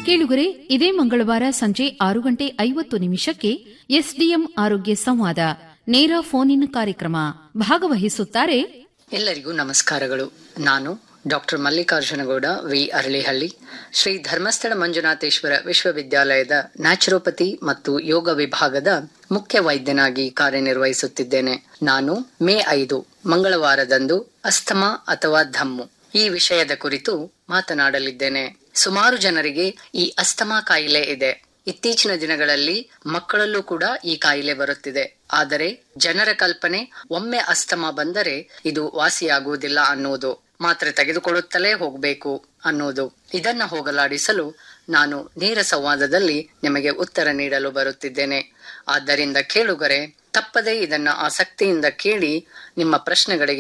ಕೇಳುಗರೆ ಇದೇ ಮಂಗಳವಾರ ಸಂಜೆ ಆರು ಗಂಟೆ ಐವತ್ತು ನಿಮಿಷಕ್ಕೆ ಎಸ್ಡಿಎಂ ಆರೋಗ್ಯ ಸಂವಾದ ನೇರ ಫೋನ್ ಇನ್ ಕಾರ್ಯಕ್ರಮ ಭಾಗವಹಿಸುತ್ತಾರೆ ಎಲ್ಲರಿಗೂ ನಮಸ್ಕಾರಗಳು ನಾನು ಡಾಕ್ಟರ್ ಮಲ್ಲಿಕಾರ್ಜುನಗೌಡ ವಿ ಅರಳಿಹಳ್ಳಿ ಶ್ರೀ ಧರ್ಮಸ್ಥಳ ಮಂಜುನಾಥೇಶ್ವರ ವಿಶ್ವವಿದ್ಯಾಲಯದ ನ್ಯಾಚುರೋಪತಿ ಮತ್ತು ಯೋಗ ವಿಭಾಗದ ಮುಖ್ಯ ವೈದ್ಯನಾಗಿ ಕಾರ್ಯನಿರ್ವಹಿಸುತ್ತಿದ್ದೇನೆ ನಾನು ಮೇ ಐದು ಮಂಗಳವಾರದಂದು ಅಸ್ತಮಾ ಅಥವಾ ಧಮ್ಮು ಈ ವಿಷಯದ ಕುರಿತು ಮಾತನಾಡಲಿದ್ದೇನೆ ಸುಮಾರು ಜನರಿಗೆ ಈ ಅಸ್ತಮಾ ಕಾಯಿಲೆ ಇದೆ ಇತ್ತೀಚಿನ ದಿನಗಳಲ್ಲಿ ಮಕ್ಕಳಲ್ಲೂ ಕೂಡ ಈ ಕಾಯಿಲೆ ಬರುತ್ತಿದೆ ಆದರೆ ಜನರ ಕಲ್ಪನೆ ಒಮ್ಮೆ ಅಸ್ತಮಾ ಬಂದರೆ ಇದು ವಾಸಿಯಾಗುವುದಿಲ್ಲ ಅನ್ನುವುದು ಮಾತ್ರೆ ತೆಗೆದುಕೊಳ್ಳುತ್ತಲೇ ಹೋಗಬೇಕು ಅನ್ನುವುದು ಇದನ್ನ ಹೋಗಲಾಡಿಸಲು ನಾನು ನೇರ ಸಂವಾದದಲ್ಲಿ ನಿಮಗೆ ಉತ್ತರ ನೀಡಲು ಬರುತ್ತಿದ್ದೇನೆ ಆದ್ದರಿಂದ ಕೇಳುಗರೆ ತಪ್ಪದೇ ಇದನ್ನ ಆಸಕ್ತಿಯಿಂದ ಕೇಳಿ ನಿಮ್ಮ ಪ್ರಶ್ನೆಗಳಿಗೆ